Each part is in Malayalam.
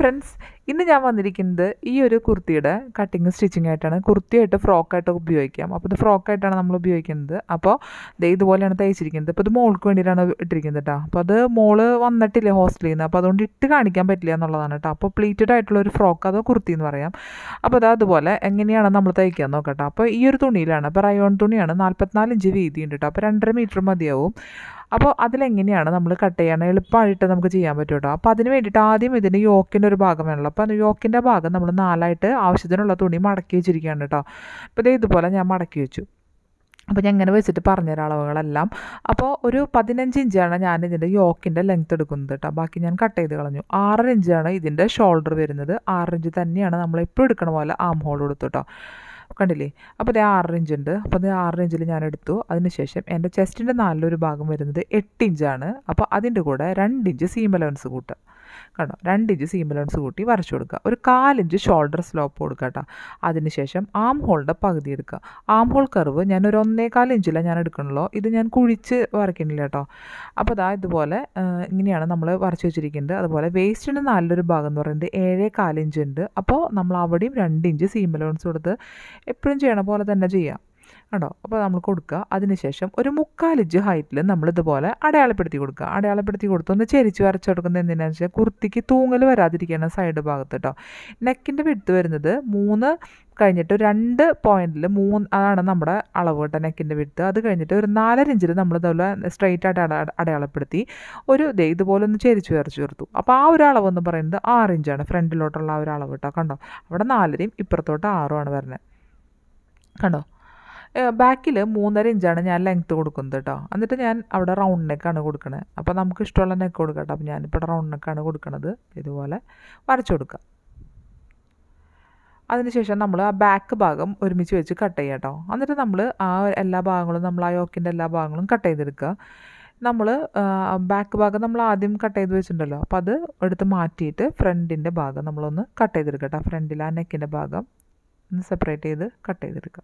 ഫ്രണ്ട്സ് ഇന്ന് ഞാൻ വന്നിരിക്കുന്നത് ഈ ഒരു കുർത്തിയുടെ കട്ടിങ് സ്റ്റിച്ചിങ് ആയിട്ടാണ് കുർത്തിയായിട്ട് ഫ്രോക്കായിട്ട് ഉപയോഗിക്കാം അപ്പോൾ ഇത് ഫ്രോക്കായിട്ടാണ് നമ്മൾ ഉപയോഗിക്കുന്നത് അപ്പോൾ ദേ ഇതുപോലെയാണ് തയ്ച്ചിരിക്കുന്നത് അപ്പോൾ ഇത് മോൾക്ക് വേണ്ടിയിട്ടാണ് ഇട്ടിരിക്കുന്നത് കേട്ടോ അപ്പോൾ അത് മോള് വന്നിട്ടില്ലേ ഹോസ്റ്റലിൽ നിന്ന് അപ്പോൾ അതുകൊണ്ട് ഇട്ട് കാണിക്കാൻ പറ്റില്ല എന്നുള്ളതാണ് കേട്ടോ അപ്പോൾ പ്ലീറ്റഡ് ആയിട്ടുള്ള ഒരു ഫ്രോക്ക് അതോ കുർത്തി എന്ന് പറയാം അപ്പോൾ അത് അതുപോലെ എങ്ങനെയാണ് നമ്മൾ തയ്ക്കാൻ നോക്കട്ടോ അപ്പോൾ ഈ ഒരു തുണിയിലാണ് അപ്പോൾ റയോൺ തുണിയാണ് നാൽപ്പത്തിനാല് ഇഞ്ച് വീതി ഉണ്ട് കേട്ടോ അപ്പോൾ രണ്ടര മീറ്റർ മതിയാവും അപ്പോൾ അതിലെങ്ങനെയാണ് നമ്മൾ കട്ട് ചെയ്യണം എളുപ്പമായിട്ട് നമുക്ക് ചെയ്യാൻ പറ്റും കേട്ടോ അപ്പോൾ അതിന് വേണ്ടിയിട്ട് ആദ്യം ഇതിന് യോക്കിൻ്റെ ഒരു ഭാഗം വേണമല്ലോ അപ്പോൾ യോക്കിൻ്റെ ഭാഗം നമ്മൾ നാലായിട്ട് ആവശ്യത്തിനുള്ള തുണി മടക്കി വെച്ചിരിക്കുകയാണ് കേട്ടോ അപ്പോൾ ഇതേ ഇതുപോലെ ഞാൻ മടക്കി വെച്ചു അപ്പോൾ ഞാൻ ഇങ്ങനെ വെച്ചിട്ട് പറഞ്ഞുതരാം അളവുകളെല്ലാം അപ്പോൾ ഒരു പതിനഞ്ച് ഇഞ്ചാണ് ഞാൻ ഇതിൻ്റെ യോക്കിൻ്റെ ലെങ്ത് എടുക്കുന്നത് കേട്ടോ ബാക്കി ഞാൻ കട്ട് ചെയ്ത് കളഞ്ഞു ആറര ഇഞ്ചാണ് ഇതിൻ്റെ ഷോൾഡർ വരുന്നത് ആറര ഇഞ്ച് തന്നെയാണ് നമ്മൾ എപ്പോഴും എടുക്കണ പോലെ ആം ഹോൾ കൊടുത്തു കേട്ടോ കണ്ടില്ലേ അപ്പോൾ ഇത് ആറ് ഇഞ്ച് ഉണ്ട് അപ്പോൾ അത് ആറ് ഇഞ്ചിൽ ഞാൻ എടുത്തു അതിനുശേഷം എൻ്റെ ചെസ്റ്റിൻ്റെ നാലിലൊരു ഭാഗം വരുന്നത് എട്ട് ഇഞ്ചാണ് അപ്പോൾ അതിൻ്റെ കൂടെ രണ്ട് ഇഞ്ച് സീം അലവൻസ് കൂട്ടുക കണ്ടോ രണ്ട് ഇഞ്ച് സീം അലവൻസ് കൂട്ടി വരച്ചു കൊടുക്കുക ഒരു കാലിഞ്ച് ഷോൾഡർ സ്ലോപ്പ് കൊടുക്കുക കേട്ടോ അതിനുശേഷം ആം ഹോളിൻ്റെ പകുതി എടുക്കുക ആം ഹോൾ കർവ് ഞാൻ ഒരു ഒന്നേകാൽ ഇഞ്ചിലാണ് ഞാൻ എടുക്കണല്ലോ ഇത് ഞാൻ കുഴിച്ച് വരയ്ക്കണില്ല കേട്ടോ അപ്പോൾ അതാ ഇതുപോലെ ഇങ്ങനെയാണ് നമ്മൾ വരച്ച് വെച്ചിരിക്കുന്നത് അതുപോലെ വേസ്റ്റിൻ്റെ നാലിലൊരു ഭാഗം എന്ന് പറയുന്നത് ഏഴേ കാലിഞ്ച് ഉണ്ട് അപ്പോൾ നമ്മൾ അവിടെയും രണ്ട് ഇഞ്ച് സീം അലവൻസ് കൊടുത്ത് എപ്പോഴും ചെയ്യണ പോലെ തന്നെ ചെയ്യാം കേട്ടോ അപ്പോൾ നമ്മൾ കൊടുക്കുക അതിനുശേഷം ഒരു മുക്കാലിഞ്ച് ഹൈറ്റിൽ നമ്മൾ ഇതുപോലെ അടയാളപ്പെടുത്തി കൊടുക്കുക അടയാളപ്പെടുത്തി കൊടുത്ത് ഒന്ന് ചെരിച്ച് വരച്ച് കൊടുക്കുന്നത് എന്തിനാണെന്ന് വെച്ചാൽ കുർത്തിക്ക് തൂങ്ങൽ വരാതിരിക്കുകയാണ് സൈഡ് ഭാഗത്ത് കേട്ടോ നെക്കിൻ്റെ വിടുത്ത് വരുന്നത് മൂന്ന് കഴിഞ്ഞിട്ട് രണ്ട് പോയിന്റിൽ മൂന്ന് അതാണ് നമ്മുടെ അളവ് കേട്ടോ നെക്കിൻ്റെ വിടുത്ത് അത് കഴിഞ്ഞിട്ട് ഒരു നാലര ഇഞ്ചിൽ നമ്മൾ ഇതുപോലെ സ്ട്രെയിറ്റ് ആയിട്ട് അട അടയാളപ്പെടുത്തി ഒരു ദേ ഇതുപോലെ ഒന്ന് ചെരിച്ച് വരച്ച് ചേർത്തു അപ്പോൾ ആ ഒരു അളവ് എന്ന് പറയുന്നത് ആറ് ഇഞ്ചാണ് ഫ്രണ്ടിലോട്ടുള്ള ആ ഒരു അളവ് കേട്ടോ കണ്ടോ അവിടെ നാലരയും ഇപ്പുറത്തോട്ട് ആറുമാണ് വരുന്നത് കണ്ടോ ബാക്കിൽ മൂന്നര ഇഞ്ചാണ് ഞാൻ ലെങ്ത്ത് കൊടുക്കുന്നത് കേട്ടോ എന്നിട്ട് ഞാൻ അവിടെ റൗണ്ട് നെക്കാണ് കൊടുക്കണത് അപ്പോൾ നമുക്ക് ഇഷ്ടമുള്ള നെക്ക് കൊടുക്കാം കേട്ടോ അപ്പോൾ ഞാനിപ്പോൾ റൗണ്ട് നെക്കാണ് കൊടുക്കുന്നത് ഇതുപോലെ വരച്ചു കൊടുക്കുക അതിനുശേഷം നമ്മൾ ആ ബാക്ക് ഭാഗം ഒരുമിച്ച് വെച്ച് കട്ട് ചെയ്യുക കേട്ടോ എന്നിട്ട് നമ്മൾ ആ എല്ലാ ഭാഗങ്ങളും നമ്മൾ ആ യോക്കിൻ്റെ എല്ലാ ഭാഗങ്ങളും കട്ട് ചെയ്തെടുക്കുക നമ്മൾ ബാക്ക് ഭാഗം നമ്മൾ ആദ്യം കട്ട് ചെയ്ത് വെച്ചിട്ടുണ്ടല്ലോ അപ്പോൾ അത് എടുത്ത് മാറ്റിയിട്ട് ഫ്രണ്ടിൻ്റെ ഭാഗം നമ്മളൊന്ന് കട്ട് ചെയ്തെടുക്കുക കേട്ടോ ഫ്രണ്ടിൽ ആ നെക്കിൻ്റെ ഭാഗം ഒന്ന് സെപ്പറേറ്റ് ചെയ്ത് കട്ട് ചെയ്തെടുക്കുക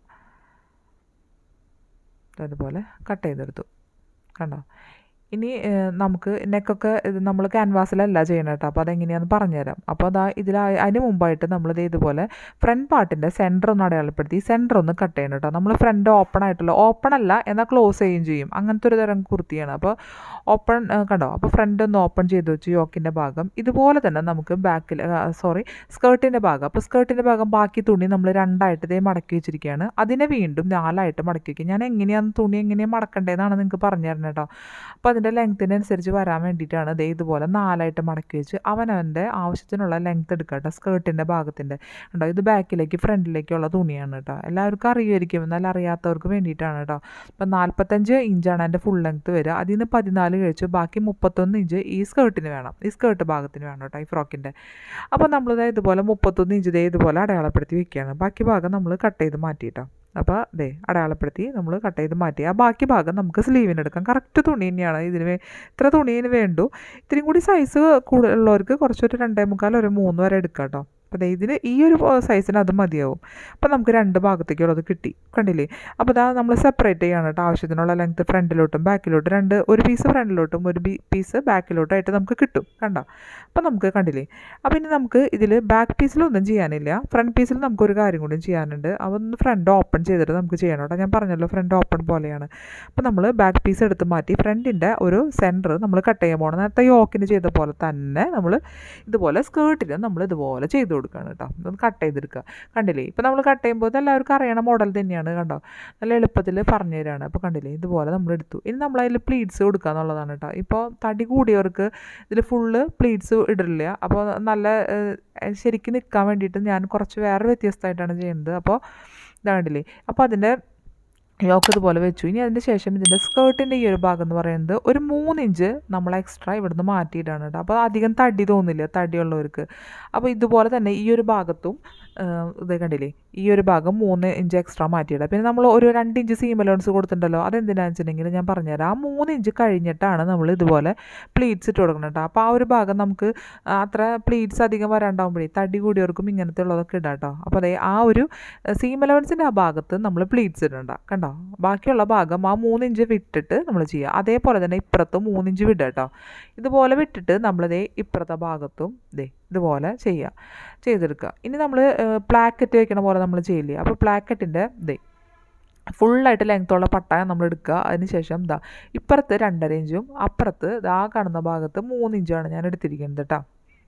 അതുപോലെ കട്ട് ചെയ്തെടുത്തു കണ്ടോ ഇനി നമുക്ക് നെക്കൊക്കെ ഇത് നമ്മൾ ക്യാൻവാസിലല്ല ചെയ്യണം കേട്ടോ അപ്പോൾ അതെങ്ങനെയാണെന്ന് പറഞ്ഞുതരാം അപ്പോൾ അതാ ഇതിൽ അതിന് മുമ്പായിട്ട് നമ്മളിത് ഇതുപോലെ ഫ്രണ്ട് പാർട്ടിൻ്റെ സെൻറ്റർ ഒന്ന് അടയാളപ്പെടുത്തി സെൻറ്റർ ഒന്ന് കട്ട് ചെയ്യണം കേട്ടോ നമ്മൾ ഫ്രണ്ട് ഓപ്പൺ ആയിട്ടുള്ള ഓപ്പൺ അല്ല എന്നാൽ ക്ലോസ് ചെയ്യുകയും ചെയ്യും അങ്ങനത്തെ ഒരു തരം കുർത്തിയാണ് അപ്പോൾ ഓപ്പൺ കണ്ടോ അപ്പോൾ ഫ്രണ്ട് ഒന്ന് ഓപ്പൺ ചെയ്ത് വെച്ച് യോക്കിൻ്റെ ഭാഗം ഇതുപോലെ തന്നെ നമുക്ക് ബാക്കിൽ സോറി സ്കേർട്ടിൻ്റെ ഭാഗം അപ്പോൾ സ്കേർട്ടിൻ്റെ ഭാഗം ബാക്കി തുണി നമ്മൾ രണ്ടായിട്ട് ഇതേ മടക്കി വെച്ചിരിക്കുകയാണ് അതിനെ വീണ്ടും നാലായിട്ട് മടക്കി വയ്ക്കും ഞാൻ എങ്ങനെയാണ് തുണി എങ്ങനെയാണ് മടക്കേണ്ടതെന്നാണ് നിങ്ങൾക്ക് പറഞ്ഞു തരണം കേട്ടോ അപ്പോൾ അതിൻ്റെ ലെങ്ത്തിനനുസരിച്ച് വരാൻ വേണ്ടിയിട്ടാണ് ദേ ഇതുപോലെ നാലായിട്ട് മടക്കി വെച്ച് അവനവൻ്റെ ആവശ്യത്തിനുള്ള ലെങ്ത്ത് എടുക്കുക കേട്ടോ സ്കേർട്ടിൻ്റെ ഭാഗത്തിൻ്റെ കേട്ടോ ഇത് ബാക്കിലേക്ക് ഫ്രണ്ടിലേക്കുള്ള തുണിയാണ് കേട്ടോ എല്ലാവർക്കും അറിയുമായിരിക്കും എന്നാൽ അറിയാത്തവർക്ക് വേണ്ടിയിട്ടാണ് കേട്ടോ ഇപ്പം നാൽപ്പത്തഞ്ച് ഇഞ്ചാണ് എൻ്റെ ഫുൾ ലെങ്ത്ത് വരിക അതിൽ നിന്ന് പതിനാല് കഴിച്ച് ബാക്കി മുപ്പത്തൊന്ന് ഇഞ്ച് ഈ സ്കേർട്ടിന് വേണം ഈ സ്കേർട്ട് ഭാഗത്തിന് വേണം കേട്ടോ ഈ ഫ്രോക്കിൻ്റെ അപ്പോൾ നമ്മളിത് ഇതുപോലെ മുപ്പത്തൊന്ന് ഇഞ്ച് ദേ ഇതുപോലെ അടയാളപ്പെടുത്തി വെക്കുകയാണ് ബാക്കി ഭാഗം നമ്മൾ കട്ട് ചെയ്ത് മാറ്റിയിട്ടോ അപ്പോൾ ദേ അടയാളപ്പെടുത്തി നമ്മൾ കട്ട് ചെയ്ത് മാറ്റി ആ ബാക്കി ഭാഗം നമുക്ക് സ്ലീവിന് എടുക്കാം കറക്റ്റ് തുണി തന്നെയാണ് ഇതിന് ഇത്ര തുണിന് വേണ്ടു ഇത്രയും കൂടി സൈസ് കൂടുതലുള്ളവർക്ക് കുറച്ചൊരു രണ്ടേ മുക്കാൽ ഒരു മൂന്ന് വരെ എടുക്കാം കേട്ടോ അപ്പോൾ ഇതിന് ഈ ഒരു സൈസിന് അത് മതിയാവും അപ്പോൾ നമുക്ക് രണ്ട് ഭാഗത്തേക്കുള്ളത് കിട്ടി കണ്ടില്ലേ അപ്പോൾ ഇതാ നമ്മൾ സെപ്പറേറ്റ് ചെയ്യണം കേട്ടോ ആവശ്യത്തിനുള്ള ലെങ്ത്ത് ഫ്രണ്ടിലോട്ടും ബാക്കിലോട്ടും രണ്ട് ഒരു പീസ് ഫ്രണ്ടിലോട്ടും ഒരു പീസ് ബാക്കിലോട്ടായിട്ട് നമുക്ക് കിട്ടും കണ്ടോ അപ്പോൾ നമുക്ക് കണ്ടില്ലേ അപ്പോൾ ഇനി നമുക്ക് ഇതിൽ ബാക്ക് പീസിലൊന്നും ചെയ്യാനില്ല ഫ്രണ്ട് പീസിൽ നമുക്കൊരു കാര്യം കൂടി ചെയ്യാനുണ്ട് അതൊന്ന് ഫ്രണ്ട് ഓപ്പൺ ചെയ്തിട്ട് നമുക്ക് ചെയ്യണം കേട്ടോ ഞാൻ പറഞ്ഞല്ലോ ഫ്രണ്ട് ഓപ്പൺ പോലെയാണ് അപ്പോൾ നമ്മൾ ബാക്ക് പീസ് എടുത്ത് മാറ്റി ഫ്രണ്ടിൻ്റെ ഒരു സെൻറ്റർ നമ്മൾ കട്ട് ചെയ്യാൻ പോകണം നേരത്തെ യോക്കിന് ചെയ്ത പോലെ തന്നെ നമ്മൾ ഇതുപോലെ സ്കേർട്ടിന് നമ്മൾ ഇതുപോലെ ചെയ്തു കൊടുക്കുകയാണ് കേട്ടോ ഒന്ന് കട്ട് ചെയ്തെടുക്കുക കണ്ടില്ലേ ഇപ്പോൾ നമ്മൾ കട്ട് ചെയ്യുമ്പോൾ എല്ലാവർക്കും അറിയണ മോഡൽ തന്നെയാണ് കണ്ടോ നല്ല എളുപ്പത്തിൽ പറഞ്ഞു തരാണ് അപ്പോൾ കണ്ടില്ലേ ഇതുപോലെ നമ്മൾ എടുത്തു ഇനി നമ്മൾ അതിൽ പ്ലീറ്റ്സ് കൊടുക്കുക എന്നുള്ളതാണ് കേട്ടോ ഇപ്പോൾ തടി കൂടിയവർക്ക് ഇതിൽ ഫുള്ള് പ്ലീറ്റ്സ് ഇടില്ല അപ്പോൾ നല്ല ശരിക്കും നിൽക്കാൻ വേണ്ടിയിട്ട് ഞാൻ കുറച്ച് വേറെ വ്യത്യസ്തമായിട്ടാണ് ചെയ്യുന്നത് അപ്പോൾ ഇതാണ്ടില്ലേ അപ്പോൾ അതിൻ്റെ യോക്ക് ഇതുപോലെ വെച്ചു ഇനി അതിന് ശേഷം ഇതിൻ്റെ സ്കേർട്ടിൻ്റെ ഈ ഒരു ഭാഗം എന്ന് പറയുന്നത് ഒരു മൂന്ന് ഇഞ്ച് നമ്മൾ എക്സ്ട്രാ ഇവിടുന്ന് മാറ്റിയിട്ടാണ് കേട്ടോ അപ്പോൾ അധികം തടി തോന്നില്ല തടിയുള്ളവർക്ക് അപ്പോൾ ഇതുപോലെ തന്നെ ഈ ഒരു ഭാഗത്തും ഇത് കണ്ടില്ലേ ഈ ഒരു ഭാഗം മൂന്ന് ഇഞ്ച് എക്സ്ട്രാ മാറ്റിയിടാം പിന്നെ നമ്മൾ ഒരു രണ്ട് ഇഞ്ച് സീം അലോൺസ് കൊടുത്തിട്ടുണ്ടല്ലോ അതെന്തിനാണെന്ന് വെച്ചിട്ടുണ്ടെങ്കിൽ ഞാൻ പറഞ്ഞുതരാം ആ മൂന്ന് ഇഞ്ച് കഴിഞ്ഞിട്ടാണ് നമ്മൾ ഇതുപോലെ പ്ലീറ്റ്സ് ഇട്ട് കൊടുക്കണം കേട്ടോ അപ്പോൾ ആ ഒരു ഭാഗം നമുക്ക് അത്ര പ്ലീറ്റ്സ് അധികം വരാണ്ടാവുമ്പോഴേ തടി കൂടിയവർക്കും ഇങ്ങനത്തെ ഉള്ളതൊക്കെ ഇടാം കേട്ടോ അപ്പോൾ അതേ ആ ഒരു സീം അലവൻസിൻ്റെ ആ ഭാഗത്ത് നമ്മൾ പ്ലീറ്റ്സ് ഇടണ്ട കണ്ടോ കണ്ടോ ബാക്കിയുള്ള ഭാഗം ആ മൂന്നിഞ്ച് വിട്ടിട്ട് നമ്മൾ ചെയ്യുക അതേപോലെ തന്നെ ഇപ്പുറത്തും മൂന്നിഞ്ച് വിടുക കേട്ടോ ഇതുപോലെ വിട്ടിട്ട് നമ്മളിതേ ഇപ്പുറത്തെ ഭാഗത്തും ദേ ഇതുപോലെ ചെയ്യുക ചെയ്തെടുക്കുക ഇനി നമ്മൾ പ്ലാക്കറ്റ് വെക്കണ പോലെ നമ്മൾ ചെയ്യില്ലേ അപ്പോൾ പ്ലാക്കറ്റിൻ്റെ ദേ ഫുള്ളായിട്ട് ലെങ്ത്തുള്ള പട്ടായ നമ്മൾ എടുക്കുക അതിന് ശേഷം ഇതാ ഇപ്പുറത്ത് രണ്ടര ഇഞ്ചും അപ്പുറത്ത് ഇതാ കാണുന്ന ഭാഗത്ത് മൂന്ന് ഇഞ്ചാണ് ഞാൻ എടുത്തിരിക്കുന്നത് കേട്ടോ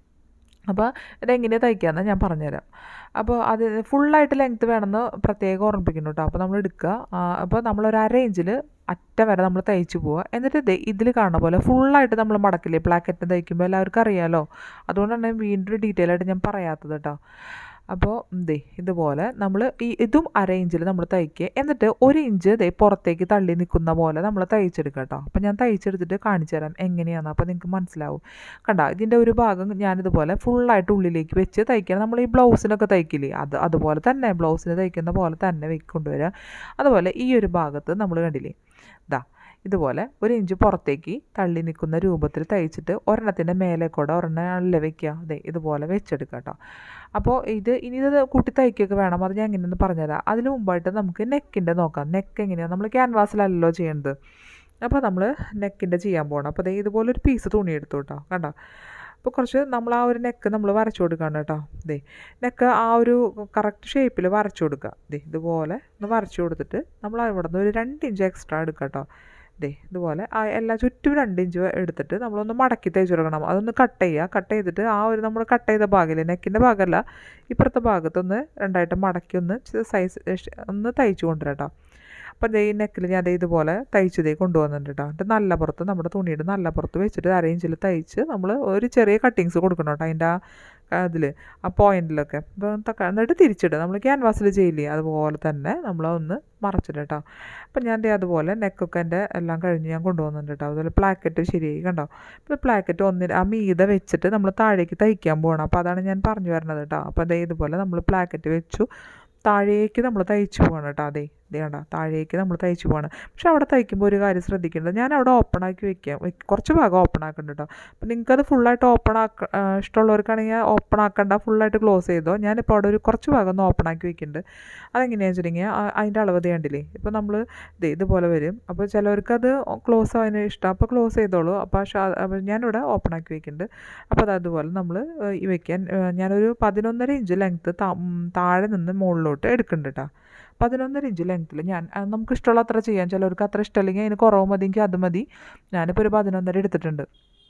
അപ്പോൾ ഇതെങ്ങനെയാണ് തയ്ക്കാമെന്ന് ഞാൻ പറഞ്ഞുതരാം അപ്പോൾ അത് ഫുള്ളായിട്ട് ലെങ്ത്ത് വേണമെന്ന് പ്രത്യേകം ഓർമ്മിപ്പിക്കുന്നു കേട്ടോ അപ്പോൾ നമ്മൾ എടുക്കുക അപ്പോൾ നമ്മളൊരു അര ഇഞ്ചിൽ അറ്റം വരെ നമ്മൾ തയ്ച്ച് പോവുക എന്നിട്ട് ദേ ഇതിൽ കാണുന്ന പോലെ ഫുള്ളായിട്ട് നമ്മൾ മടക്കില്ലേ പ്ലാക്കറ്റ് തയ്ക്കുമ്പോൾ എല്ലാവർക്കും അറിയാമല്ലോ അതുകൊണ്ടാണ് വീണ്ടും ഡീറ്റെയിൽ ആയിട്ട് ഞാൻ പറയാത്തത് കേട്ടോ അപ്പോൾ ദേ ഇതുപോലെ നമ്മൾ ഈ ഇതും അര ഇഞ്ചിൽ നമ്മൾ തയ്ക്കുക എന്നിട്ട് ഒരു ഇഞ്ച് ദേ പുറത്തേക്ക് തള്ളി നിൽക്കുന്ന പോലെ നമ്മൾ തയ്ച്ചെടുക്കുക കേട്ടോ അപ്പോൾ ഞാൻ തയ്ച്ചെടുത്തിട്ട് കാണിച്ചു തരാം എങ്ങനെയാണെന്ന് അപ്പോൾ നിങ്ങൾക്ക് മനസ്സിലാവും കണ്ട ഇതിൻ്റെ ഒരു ഭാഗം ഞാനിതുപോലെ ഫുള്ളായിട്ട് ഉള്ളിലേക്ക് വെച്ച് തയ്ക്കണം നമ്മൾ ഈ ബ്ലൗസിനൊക്കെ തയ്ക്കില്ലേ അത് അതുപോലെ തന്നെ ബ്ലൗസിന് തയ്ക്കുന്ന പോലെ തന്നെ കൊണ്ടുവരിക അതുപോലെ ഈ ഒരു ഭാഗത്ത് നമ്മൾ കണ്ടില്ലേ ഇതാ ഇതുപോലെ ഒരു ഇഞ്ച് പുറത്തേക്ക് തള്ളി നിൽക്കുന്ന രൂപത്തിൽ തയ്ച്ചിട്ട് ഒരെണ്ണത്തിൻ്റെ മേലെ കൂടെ ഒരെണ്ണം അല്ല വെക്കുക അതെ ഇതുപോലെ വെച്ചെടുക്കുക കേട്ടോ അപ്പോൾ ഇത് ഇനി ഇത് കൂട്ടി തയ്ക്കുകയൊക്കെ വേണം അത് ഞാൻ എങ്ങനെയെന്ന് പറഞ്ഞുതരാം അതിന് മുമ്പായിട്ട് നമുക്ക് നെക്കിൻ്റെ നോക്കാം നെക്ക് എങ്ങനെയാണ് നമ്മൾ ക്യാൻവാസിലല്ലോ ചെയ്യേണ്ടത് അപ്പോൾ നമ്മൾ നെക്കിൻ്റെ ചെയ്യാൻ പോകണം അപ്പോൾ അതേ ഇതുപോലെ ഒരു പീസ് തുണി എടുത്തു കേട്ടോ കണ്ടോ അപ്പോൾ കുറച്ച് നമ്മൾ ആ ഒരു നെക്ക് നമ്മൾ വരച്ചു കൊടുക്കുകയാണ് കേട്ടോ ദേ നെക്ക് ആ ഒരു കറക്റ്റ് ഷേപ്പിൽ വരച്ചു കൊടുക്കുക ദേ ഇതുപോലെ ഒന്ന് വരച്ചു കൊടുത്തിട്ട് നമ്മൾ അവിടെ നിന്ന് ഒരു രണ്ട് ഇഞ്ച് എക്സ്ട്രാ എടുക്കുക കേട്ടോ ദേ ഇതുപോലെ ആ എല്ലാ ചുറ്റും രണ്ട് ഇഞ്ച് എടുത്തിട്ട് നമ്മളൊന്ന് മടക്കി തയ്ച്ചു കൊടുക്കണം അതൊന്ന് കട്ട് ചെയ്യുക കട്ട് ചെയ്തിട്ട് ആ ഒരു നമ്മൾ കട്ട് ചെയ്ത ഭാഗമില്ലേ നെക്കിൻ്റെ ഭാഗമല്ല ഇപ്പുറത്തെ ഭാഗത്തൊന്ന് രണ്ടായിട്ട് മടക്കി ഒന്ന് സൈസ് ഒന്ന് തയ്ച്ചു കൊണ്ടുവരാം കേട്ടോ അപ്പം ദേ ഈ നെക്കിൽ ഞാൻ ദേ ഇതുപോലെ തയ്ച്ച് ദേ കൊണ്ടുവന്നിട്ടുണ്ട് കേട്ടോ എന്നിട്ട് നല്ല പുറത്ത് നമ്മുടെ തുണിയുടെ നല്ല പുറത്ത് വെച്ചിട്ട് അര ഇഞ്ചിൽ തയ്ച്ച് നമ്മൾ ഒരു ചെറിയ കട്ടിങ്സ് കൊടുക്കണം കേട്ടോ അതിൻ്റെ ആ ഇതിൽ ആ പോയിന്റിലൊക്കെ അപ്പം തക്ക എന്നിട്ട് തിരിച്ചിടുക നമ്മൾ ക്യാൻവാസിൽ ചെയ്യില്ലേ അതുപോലെ തന്നെ നമ്മൾ ഒന്ന് മറച്ചിട്ട് കേട്ടോ അപ്പം ഞാൻ ദേ അതുപോലെ നെക്കൊക്കെ എൻ്റെ എല്ലാം കഴിഞ്ഞ് ഞാൻ കൊണ്ടുവന്നിട്ടുണ്ട് കേട്ടോ അതുപോലെ പ്ലാക്കറ്റ് ശരിയായി കണ്ടോ ഇപ്പോൾ പ്ലാക്കറ്റ് ഒന്നിന് ആ മീത വെച്ചിട്ട് നമ്മൾ താഴേക്ക് തയ്ക്കാൻ പോകണം അപ്പോൾ അതാണ് ഞാൻ പറഞ്ഞു വരുന്നത് കേട്ടോ അപ്പോൾ അതേ ഇതുപോലെ നമ്മൾ പ്ലാക്കറ്റ് വെച്ചു താഴേക്ക് നമ്മൾ തയ്ച്ചു പോകണം കേട്ടോ അതെ ഇതേ കണ്ട താഴേക്ക് നമ്മൾ തയ്ച്ചു പോകണം പക്ഷെ അവിടെ തയ്ക്കുമ്പോൾ ഒരു കാര്യം ശ്രദ്ധിക്കേണ്ടത് ഞാൻ അവിടെ ഓപ്പൺ ആക്കി വെക്കാം കുറച്ച് ഭാഗം ഓപ്പൺ ആക്കുന്നുണ്ട് കേട്ടോ അപ്പോൾ നിങ്ങൾക്കത് ഫുള്ളായിട്ട് ഓപ്പൺ ആക്ക ഇഷ്ടമുള്ളവർക്കാണെങ്കിൽ ഓപ്പൺ ആക്കണ്ട ഫുള്ളായിട്ട് ക്ലോസ് ചെയ്തോ ഞാനിപ്പോൾ അവിടെ ഒരു കുറച്ച് ഭാഗം ഒന്ന് ഓപ്പൺ ആക്കി വെക്കുന്നുണ്ട് അതെങ്ങനെയാണെന്ന് വെച്ചിട്ടുണ്ടെങ്കിൽ അതിൻ്റെ അളവ് കണ്ടില്ലേ ഇപ്പോൾ നമ്മൾ ഇത് ഇതുപോലെ വരും അപ്പോൾ ചിലവർക്ക് അത് ക്ലോസ് ആവാൻ ഇഷ്ടം അപ്പോൾ ക്ലോസ് ചെയ്തോളൂ അപ്പോൾ അപ്പോൾ ഞാനിവിടെ ഓപ്പൺ ആക്കി വെക്കുന്നുണ്ട് അപ്പോൾ അത് അതുപോലെ നമ്മൾ ഈ വെക്കാൻ ഞാനൊരു പതിനൊന്നര ഇഞ്ച് ലെങ്ത്ത് താഴെ നിന്ന് മുകളിലോട്ട് എടുക്കുന്നുണ്ട് കേട്ടോ പതിനൊന്നര ഇഞ്ച് ലെങ്ത്തിൽ ഞാൻ നമുക്ക് ഇഷ്ടമുള്ള അത്ര ചെയ്യാം ചിലവർക്ക് അത്ര ഇഷ്ടമല്ലെങ്കിൽ അതിന് കുറവ് മതി എനിക്ക് അത് മതി ഞാനിപ്പോൾ ഒരു പതിനൊന്നര എടുത്തിട്ടുണ്ട്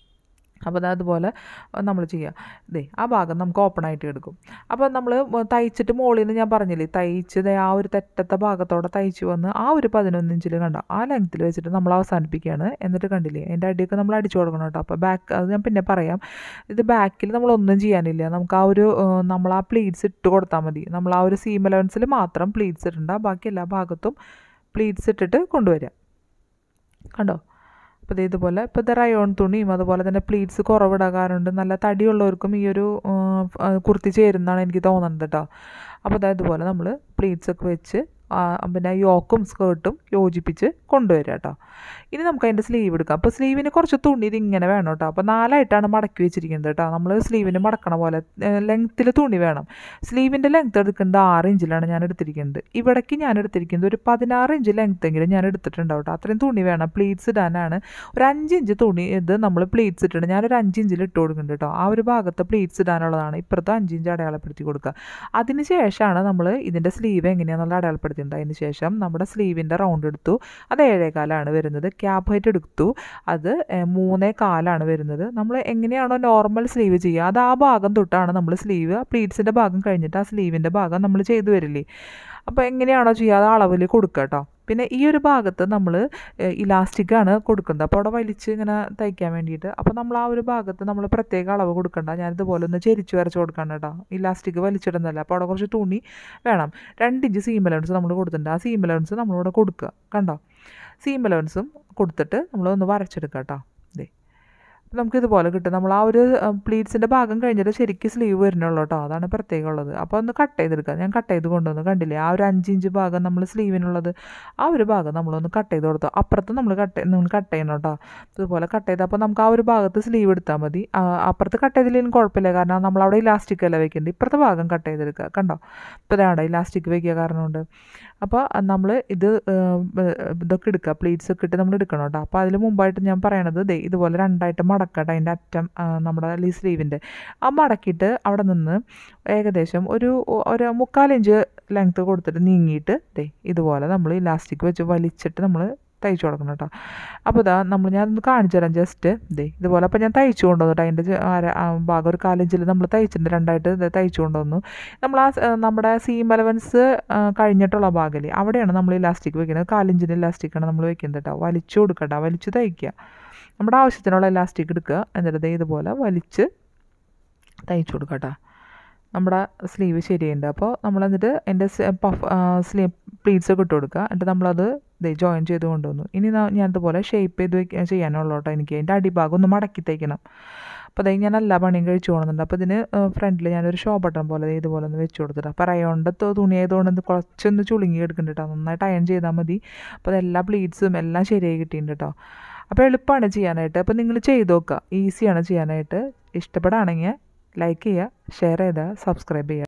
അപ്പോൾ അതുപോലെ നമ്മൾ ചെയ്യുക ഇതേ ആ ഭാഗം നമുക്ക് ഓപ്പൺ ആയിട്ട് എടുക്കും അപ്പോൾ നമ്മൾ തയ്ച്ചിട്ട് മുകളിൽ നിന്ന് ഞാൻ പറഞ്ഞില്ലേ തയ്ച്ചത് ആ ഒരു തെറ്റത്തെ ഭാഗത്തോടെ തയ്ച്ച് വന്ന് ആ ഒരു പതിനൊന്ന് ഇഞ്ചിൽ കണ്ട ആ ലെങ്ത്തിൽ വെച്ചിട്ട് നമ്മൾ അവസാനിപ്പിക്കുകയാണ് എന്നിട്ട് കണ്ടില്ലേ അതിൻ്റെ അടിയൊക്കെ നമ്മൾ അടിച്ചു കൊടുക്കണം കേട്ടോ അപ്പോൾ ബാക്ക് അത് ഞാൻ പിന്നെ പറയാം ഇത് ബാക്കിൽ നമ്മളൊന്നും ചെയ്യാനില്ല നമുക്ക് ആ ഒരു നമ്മൾ ആ പ്ലീറ്റ്സ് ഇട്ട് കൊടുത്താൽ മതി നമ്മൾ ആ ഒരു സീം അലവൻസിൽ മാത്രം പ്ലീറ്റ്സ് ഇടണ്ട ബാക്കി എല്ലാ ഭാഗത്തും പ്ലീറ്റ്സ് ഇട്ടിട്ട് കൊണ്ടുവരിക കണ്ടോ അപ്പോൾ ഇതുപോലെ ഇപ്പോൾ ഇത് റയോൺ തുണിയും അതുപോലെ തന്നെ പ്ലീറ്റ്സ് കുറവിടാകാറുണ്ട് നല്ല തടിയുള്ളവർക്കും ഈ ഒരു കുർത്തി ചേരുന്നതാണ് എനിക്ക് തോന്നുന്നത് കേട്ടോ അപ്പോൾ അതായത് ഇതുപോലെ നമ്മൾ പ്ലീറ്റ്സ് ഒക്കെ വെച്ച് പിന്നെ യോക്കും സ്കേർട്ടും യോജിപ്പിച്ച് കൊണ്ടുവരിക കേട്ടോ ഇനി നമുക്ക് അതിൻ്റെ സ്ലീവ് എടുക്കാം അപ്പോൾ സ്ലീവിന് കുറച്ച് തുണി ഇത് ഇങ്ങനെ വേണം കേട്ടോ അപ്പോൾ നാലായിട്ടാണ് മടക്കി വെച്ചിരിക്കുന്നത് കേട്ടോ നമ്മൾ സ്ലീവിന് മടക്കണ പോലെ ലെങ്ത്തിൽ തുണി വേണം സ്ലീവിൻ്റെ ലെങ്ത്ത് എടുക്കുന്നത് ആറ് ഇഞ്ചിലാണ് ഞാൻ എടുത്തിരിക്കുന്നത് ഇവിടേക്ക് ഞാൻ എടുത്തിരിക്കുന്നത് ഒരു പതിനാറ് ഇഞ്ച് ലെങ്ത്തെങ്കിലും ഞാൻ എടുത്തിട്ടുണ്ടാവും കേട്ടോ അത്രയും തുണി വേണം പ്ലീറ്റ്സ് ഇടാനാണ് ഒരു അഞ്ച് ഇഞ്ച് തുണി ഇത് നമ്മൾ പ്ലീറ്റ്സ് ഇട്ടിട്ട് ഞാനൊരു അഞ്ച് ഇഞ്ചിൽ ഇട്ട് കൊടുക്കുന്നുണ്ട് കേട്ടോ ആ ഒരു ഭാഗത്ത് പ്ലീറ്റ്സ് ഇടാനുള്ളതാണ് ഇപ്പുറത്ത് അഞ്ച് ഇഞ്ച് അടയാളപ്പെടുത്തി കൊടുക്കുക അതിന് ശേഷമാണ് നമ്മൾ ഇതിൻ്റെ സ്ലീവ് എങ്ങനെയാണെന്നുള്ള അടയാളപ്പെടുത്തി എടുത്തിട്ടുണ്ട് അതിന് ശേഷം നമ്മുടെ സ്ലീവിൻ്റെ റൗണ്ട് എടുത്തു അത് ഏഴേകാലാണ് വരുന്നത് ക്യാപ്പ് ഹൈറ്റ് എടുത്തു അത് മൂന്നേ കാലാണ് വരുന്നത് നമ്മൾ എങ്ങനെയാണോ നോർമൽ സ്ലീവ് ചെയ്യുക അത് ആ ഭാഗം തൊട്ടാണ് നമ്മൾ സ്ലീവ് പ്ലീറ്റ്സിൻ്റെ ഭാഗം കഴിഞ്ഞിട്ട് ആ സ്ലീവിൻ്റെ ഭാഗം നമ്മൾ ചെയ്തു വരില്ലേ അപ്പോൾ എങ്ങനെയാണോ ചെയ്യുക അത് അളവിൽ കൊടുക്കുക കേട്ടോ പിന്നെ ഈ ഒരു ഭാഗത്ത് നമ്മൾ ഇലാസ്റ്റിക്കാണ് കൊടുക്കുന്നത് അപ്പോൾ അവിടെ വലിച്ച് ഇങ്ങനെ തയ്ക്കാൻ വേണ്ടിയിട്ട് അപ്പോൾ നമ്മൾ ആ ഒരു ഭാഗത്ത് നമ്മൾ പ്രത്യേക അളവ് കൊടുക്കണ്ട ഞാനിതുപോലെ ഒന്ന് ചെരിച്ച് വരച്ച് കൊടുക്കണം കേട്ടോ ഇലാസ്റ്റിക് വലിച്ചിടുന്നതല്ല അപ്പോൾ അവിടെ കുറച്ച് തുണി വേണം രണ്ട് ഇഞ്ച് സീം അലവൻസ് നമ്മൾ കൊടുത്തിട്ടുണ്ട് ആ സീം അലവൻസ് നമ്മളിവിടെ കൊടുക്കുക കണ്ടോ സീം അലവൻസും കൊടുത്തിട്ട് നമ്മളൊന്ന് വരച്ചെടുക്കുക കേട്ടോ ഇതേ നമുക്ക് ഇതുപോലെ കിട്ടും നമ്മൾ ആ ഒരു പ്ലീറ്റ്സിൻ്റെ ഭാഗം കഴിഞ്ഞിട്ട് ശരിക്കും സ്ലീവ് വരുന്നുള്ളൂ കേട്ടോ അതാണ് പ്രത്യേകമുള്ളത് അപ്പോൾ ഒന്ന് കട്ട് ചെയ്തെടുക്കുക ഞാൻ കട്ട് ചെയ്ത് കൊണ്ടുവന്ന് കണ്ടില്ലേ ആ ഒരു അഞ്ച് ഇഞ്ച് ഭാഗം നമ്മൾ സ്ലീവിനുള്ളത് ആ ഒരു ഭാഗം നമ്മളൊന്ന് കട്ട് ചെയ്ത് കൊടുത്തു അപ്പുറത്ത് നമ്മൾ കട്ട് നമ്മൾ കട്ട് ചെയ്യണം കേട്ടോ ഇതുപോലെ കട്ട് ചെയ്ത് അപ്പോൾ നമുക്ക് ആ ഒരു ഭാഗത്ത് സ്ലീവ് എടുത്താൽ മതി ആ, അപ്പുറത്ത് കട്ട് ചെയ്തില്ലെങ്കിലും കുഴപ്പമില്ല കാരണം നമ്മളവിടെ ഇലാസ്റ്റിക് അല്ല വെക്കേണ്ടത് ഇപ്പുറത്തെ ഭാഗം കട്ട് ചെയ്തെടുക്കുക കണ്ടോ ഇപ്പോൾ ഇതാണ്ടോ ഇലാസ്റ്റിക് വെക്കുക കാരണമുണ്ട് അപ്പോൾ നമ്മൾ ഇത് ഏം, ഏ, ഇതൊക്കെ എടുക്കുക പ്ലീറ്റ്സ് ഒക്കെ ഇട്ട് നമ്മൾ എടുക്കണം കേട്ടോ അപ്പോൾ അതിൽ മുമ്പായിട്ട് ഞാൻ പറയണത് ദേ ഇതുപോലെ രണ്ടായിട്ട് മടക്കട്ടെ അതിൻ്റെ അറ്റം ആ, നമ്മുടെ ഈ സ്ലീവിൻ്റെ ആ മടക്കിയിട്ട് അവിടെ നിന്ന് ഏകദേശം ഒരു ഒരു മുക്കാലിഞ്ച് ലെങ്ത്ത് കൊടുത്തിട്ട് നീങ്ങിയിട്ട് ദേ ഇതുപോലെ നമ്മൾ ഇലാസ്റ്റിക് വെച്ച് വലിച്ചിട്ട് നമ്മൾ തയ്ച്ചു കൊടുക്കണം കേട്ടോ അപ്പോൾ ഇതാ നമ്മൾ ഞാനൊന്ന് കാണിച്ചു തരാം ജസ്റ്റ് ദേ ഇതുപോലെ അപ്പോൾ ഞാൻ തയ്ച്ചു കൊണ്ടുവന്നു കേട്ടോ അതിൻ്റെ ചെ- അര- ആ ഭാഗം ഒരു കാലിഞ്ചിൽ നമ്മൾ തയ്ച്ചിട്ടുണ്ട് രണ്ടായിട്ട് ഇത് തയ്ച്ചു കൊണ്ടുവന്നു നമ്മൾ ആ സ്- ആ, നമ്മുടെ സീം അലവൻസ് കഴിഞ്ഞിട്ടുള്ള ഭാഗമില്ലേ അവിടെയാണ് നമ്മൾ ഇലാസ്റ്റിക് വെക്കുന്നത് കാലിഞ്ചിൻ്റെ ഇലാസ്റ്റിക്കാണ് നമ്മൾ വെക്കുന്നത് കേട്ടോ വലിച്ചു കൊടുക്കട്ടോ വലിച്ച് തയ്ക്കുക നമ്മുടെ ആവശ്യത്തിനുള്ള ഇലാസ്റ്റിക് എടുക്കുക എന്നിട്ട് ദേ ഇതുപോലെ വലിച്ച് തയ്ച്ചു കൊടുക്കുക കേട്ടോ നമ്മുടെ സ്ലീവ് ശരിയുണ്ട് അപ്പോൾ നമ്മൾ എന്നിട്ട് എൻ്റെ പഫ് സ്ലീവ് പ്ലീറ്റ്സ് ഒക്കെ ഇട്ട് കൊടുക്കുക എന്നിട്ട് നമ്മളത് ദേ ജോയിൻ ചെയ്ത് കൊണ്ടുവന്നു ഇനി ന- ഞാൻ ഇതുപോലെ ഷേപ്പ് ചെയ്ത് വെക്ക- ചെയ്യാനുള്ളൂ കേട്ടോ എനിക്ക് അതിൻ്റെ അടിഭാഗം ഒന്ന് മടക്കി തയ്ക്കണം അപ്പോൾ അതായത് ഞാൻ എല്ലാ പണിയും കഴിച്ചു പോകുന്നുണ്ട് അപ്പോൾ ഇതിന് ഫ്രണ്ടിൽ ഞാനൊരു ഷോ ബട്ടൺ പോലെ ദേ ഇതുപോലെ ഒന്ന് വെച്ച് കൊടുത്തിട്ട് അപ്പോൾ റയോണിൻ്റെ തുണി ആയതുകൊണ്ട് ഇത് കുറച്ചൊന്ന് ചുളുങ്ങി എടുക്കുന്നുണ്ട് കേട്ടോ നന്നായിട്ട് അയൺ ചെയ്താൽ മതി അപ്പോൾ അതെല്ലാ പ്ലീറ്റ്സും എല്ലാം ശരിയായി കിട്ടിയിട്ടുണ്ട് കേട്ടോ അപ്പോൾ എളുപ്പമാണ് ചെയ്യാനായിട്ട് അപ്പോൾ നിങ്ങൾ ചെയ്ത് നോക്കുക ഈസിയാണ് ചെയ്യാനായിട്ട് ഇഷ്ടപ്പെടുകയാണെങ്കിൽ ലൈക്ക് ചെയ്യുക ഷെയർ ചെയ്താൽ സബ്സ്ക്രൈബ് ചെയ്യുക